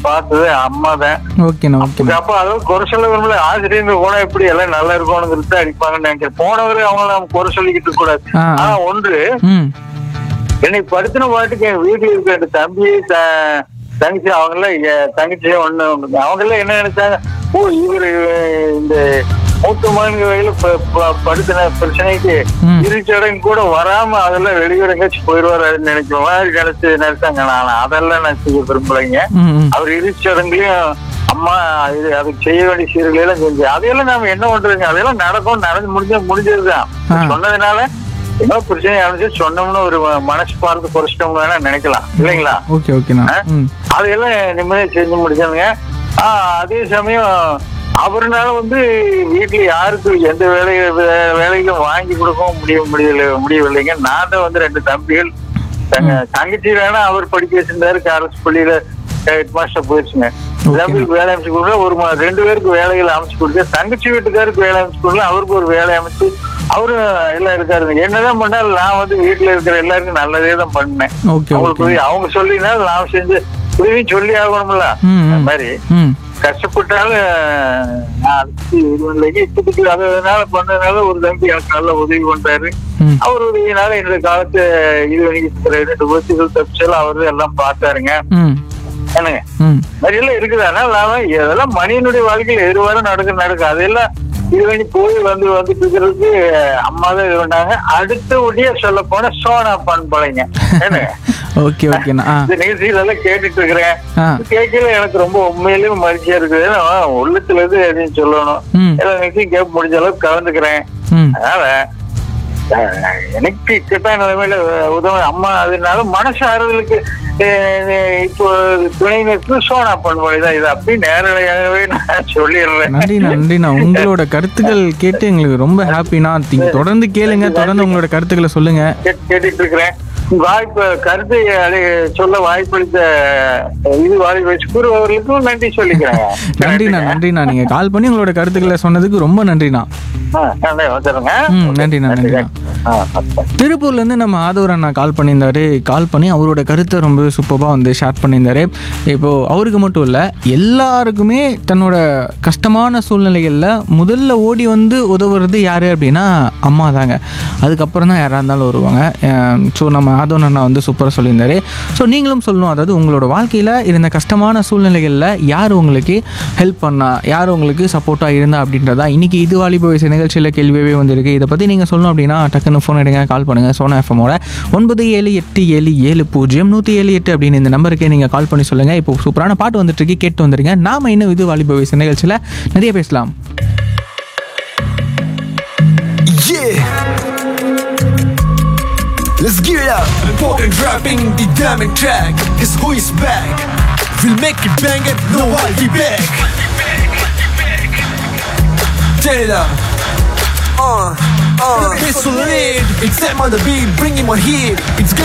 பார்த்தது அம்மா தான் ஓகேண்ணா ஓகேண்ணா அப்ப அதாவது குறை சொல்ல விரும்பல ஆசிரியர் குணம் எப்படி எல்லாம் நல்லா இருக்கணுங்கிறது அடிப்பாங்கன்னு நினைக்கிறேன் போனவரை அவங்கள நம்ம குறை சொல்லிக்கிட்டு இருக்க கூடாது ஆ, ஆ. ஆனா ஒன்று ம் என்னை படுத்தின பாட்டுக்கு என் வீட்டுல இருக்க ரெண்டு தம்பி த- தங்கச்சி அவங்க எல்லாம் தங்கச்சி ஒண்ணு அவங்க எல்லாம் என்ன நினைச்சாங்க ஓ இவரு இந்த மூத்த மகன்கள் வகையில ப- ப- படுத்தின பிரச்சனைக்கு ம். இருச்சடங்கு கூட வராம அதெல்லாம் வெளியூர் எங்கேயாச்சும் போயிடுவாரு நினைக்கிற மாதிரி நினைச்சு நினைச்சாங்க நான் அதெல்லாம் நான் செய்ய விரும்பலைங்க ம் ம் அவர் இறுதிச்சடங்குலயும் அம்மா இது அதுக்கு செய்ய வேண்டிய சீர்களை எல்லாம் செஞ்சு அதையெல்லாம் நாம என்ன பண்றதுங்க அதெல்லாம் நடக்கும் நடந்து முடிஞ்ச முடிஞ்சதுதான் ஆ. சொன்னதுனால என்ன பிரச்சனை ஆரம்பிச்சு சொன்னோம்னு ஒரு மனசு பார்த்து குறைச்சிட்டோம்னு வேணா நினைக்கலாம் இல்லைங்களா ஓகே ஓகேண்ணா ம் அதையெல்லாம் நிம்மதியா செஞ்சு முடிச்சானுங்க ஆஹ் அதே சமயம் அவருனால வந்து வீட்டுல யாருக்கு எந்த வேலை வே- வேலைகளும் வாங்கி கொடுக்கவும் முடிய முடியல முடியவில்லைங்க நான் தான் வந்து ரெண்டு தம்பிகள் தங்க தங்கச்சி வேணா அவர் படிக்க வச்சிருந்தாரு அரசு பள்ளியில ஹெட் மாஸ்டர் போயிருச்சுங்க தம்பிக்கு வேலை அமைச்சு கொடுக்க ஒரு ம- ரெண்டு பேருக்கு வேலைகள் அமைச்சு கொடுக்க தங்கச்சி வீட்டுக்காருக்கு வேலை அமைச்சு கொடுக்க அவருக்கு ஒரு வேலை அமைச்சு அவரும் எல்லாம் இருக்காருங்க என்னதான் பண்ணாலும் நான் வந்து வீட்டுல இருக்கிற எல்லாருக்கும் நல்லதே தான் பண்ணேன் ஓகே அவங்களுக்கு ஓகே உதவி அவங்க சொல்லினாலும் நான் செஞ்சு உதவி சொல்லி ஆகணும்ல ம் அந்த ம் மாதிரி ம் கஷ்டப்பட்டாலும் நான் அதுக்கு இது இல்லைங்க இப்போதைக்கு அதனால பண்ணதுனால ஒரு தம்பி எனக்கு நல்ல உதவி பண்றாரு ம் அவர் உதவினால என்னோட காலத்து இது வரைக்கும் ரெண்டு விபத்துகள் தப்பிச்சாலும் அவரு எல்லாம் பார்த்தாருங்க ம் என்னங்க ம் மாதிரி எல்லாம் இருக்குது அதனால நாம இதெல்லாம் மனிதனுடைய வாழ்க்கையில எதுவாரும் நடக்க நடக்கும் அதெல்லாம் இது பண்ணி போய் வந்து வந்துட்டு இருக்கிறதுக்கு அம்மா தான் இது பண்ணாங்க அடுத்தபடியா சொல்ல போனா சோனா பண்பலைங்க என்னங்க ஓகே ஓகேண்ணா ஆ இந்த நிகழ்ச்சிகள் எல்லாம் கேட்டுட்டு இருக்கிறேன் ஆ கேட்கல எனக்கு ரொம்ப உண்மையிலேயே மகிழ்ச்சியா இருக்குது ஏன்னா, உள்ளத்துல இருந்து எதையும் சொல்லணும் ம் எல்லா நிகழ்ச்சியும் கேட்க முடிஞ்ச அளவுக்கு கலந்துக்கிறேன் ம் அதனால அஹ், எனக்கு கிட்ட நிலைமையில உதவ அம்மா அதனால மனசு ஆறுதலுக்கு அஹ், இப்போ துணை நிறுத்து சோனா பண்பொழி தான் இது அப்படி நேரடியாகவே நான் சொல்லிடுறேன் நன்றிண்ணா நன்றிண்ணா உங்களோட கருத்துக்கள் கேட்டு எங்களுக்கு ரொம்ப ஹாப்பிண்ணா நீங்க தொடர்ந்து கேளுங்க தொடர்ந்து உங்களோட கருத்துக்களை சொல்லுங்க கேட்டு- கேட்டுட்டு இருக்கிறேன் வாய்ப்பு கருத்தை அதை சொல்ல வாய்ப்பளித்த இது வாய்ப்பு வச்சு கூறுபவர்களுக்கும் நன்றி சொல்லிக்கிறேன் நன்றிண்ணா நன்றிண்ணா நீங்க கால் பண்ணி உங்களோட கருத்துக்களை சொன்னதுக்கு ரொம்ப நன்றிண்ணா ஆ, நன்றி வந்துடுங்க ம் நன்றிண்ணா நன்றிண்ணா ஆ, அப்ப. திருப்பூர்லேருந்து நம்ம ஆதவர் அண்ணா கால் பண்ணியிருந்தாரு கால் பண்ணி அவரோட கருத்தை ரொம்ப சூப்பராக வந்து ஷேர் பண்ணியிருந்தாரு இப்போது அவருக்கு மட்டும் இல்லை எல்லாருக்குமே தன்னோட கஷ்டமான சூழ்நிலைகளில் முதல்ல ஓடி வந்து உதவுறது யார் அப்படின்னா அம்மா தாங்க அதுக்கப்புறம் தான் யாராக இருந்தாலும் வருவாங்க ஸோ நம்ம ஆதவன் அண்ணா வந்து சூப்பராக சொல்லியிருந்தாரு ஸோ நீங்களும் சொல்லணும் அதாவது உங்களோட வாழ்க்கையில் இருந்த கஷ்டமான சூழ்நிலைகளில் யார் உங்களுக்கு ஹெல்ப் பண்ணா யார் உங்களுக்கு சப்போர்ட்டாக இருந்தா அப்படின்றதா இன்னைக்கு இது வாலிப வயசு நிகழ்ச்சியில் கேள்வியாகவே வந்திருக்கு இதை பற்றி நீங்கள் சொல்லணும் அப்படின்னா டக்குன்னு ஃபோன் எடுங்க கால் பண்ணுங்கள் சோனா எஃப்எம்மோட ஒன்பது ஏழு எட்டு ஏழு ஏழு பூஜ்ஜியம் நூற்றி ஏழு எட்டு அப்படின்னு இந்த நம்பருக்கே நீங்கள் கால் பண்ணி சொல்லுங்கள் இப்போ சூப்பரான பாட்டு வந்துட்டு இருக்கு கேட்டு வந்துருங்க நாம இன்னும் இது வாலிப வயசு நிகழ்ச்சியில் நிறைய பேசலாம் Yeah. Let's give it up. Important dropping the diamond track. Cause who is back? We'll make it bang it, no I'll be back. Turn it up. Uh, uh. It's so lit. It's them on the beat, bringing my heat. It's